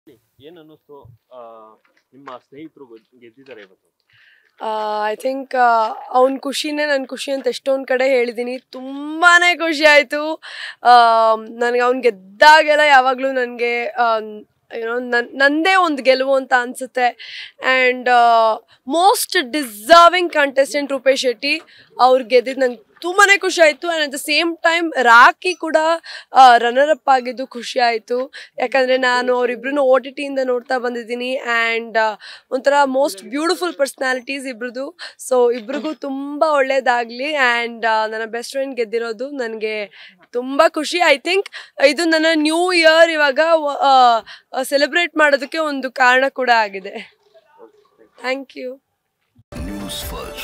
ಏನ್ ಅನ್ನಿಸ್ತು ಆ, ನಿಮ್ಮ ಸ್ನೇಹಿತರು ಗೆದ್ದಿದ್ದಾರೆ ಇವತ್ತು ಐ ಥಿಂಕ್ ಅವನ ಖುಷಿನೇ ನನ್ನ ಖುಷಿ ಅಂತ ಎಷ್ಟೊಂದು ಕಡೆ ಹೇಳಿದ್ದೀನಿ ತುಂಬಾ ಖುಷಿ ಆಯಿತು ನನಗೆ ಅವ್ನು ಗೆದ್ದಾಗೆಲ್ಲ ಯಾವಾಗಲೂ ನನಗೆ ಏನೋ ನನ್ ನಂದೇ ಒಂದು ಗೆಲುವು ಅಂತ ಅನಿಸುತ್ತೆ and most deserving contestant Rupesh Shetty ಅವ್ರು ಗೆದ್ದಿದ್ದು ನಂಗೆ ತುಂಬಾ ಖುಷಿ ಆಯಿತು and at the same time Rocky ಕೂಡ ರನ್ನರ್ ಅಪ್ ಆಗಿದ್ದು ಖುಷಿ ಆಯಿತು ಯಾಕಂದರೆ ನಾನು ಅವರಿಬ್ರು ಓ ಟಿ ಟಿಯಿಂದ ನೋಡ್ತಾ ಬಂದಿದ್ದೀನಿ ಆ್ಯಂಡ್ ಒಂಥರ ಮೋಸ್ಟ್ ಬ್ಯೂಟಿಫುಲ್ ಪರ್ಸ್ನಾಲಿಟೀಸ್ ಇಬ್ರದ್ದು ಸೊ ಇಬ್ರಿಗೂ ತುಂಬ ಒಳ್ಳೇದಾಗಲಿ ಆ್ಯಂಡ್ ನನ್ನ ಬೆಸ್ಟ್ ಫ್ರೆಂಡ್ ಗೆದ್ದಿರೋದು ನನಗೆ ತುಂಬ ಖುಷಿ ಐ ಥಿಂಕ್ ಇದು ನನ್ನ ನ್ಯೂ ಇಯರ್ ಇವಾಗ ಸೆಲೆಬ್ರೇಟ್ ಮಾಡೋದಕ್ಕೆ ಒಂದು ಕಾರಣ ಕೂಡ ಆಗಿದೆ ಥ್ಯಾಂಕ್ ಯು ನ್ಯೂಸ್ ಫಸ್ಟ್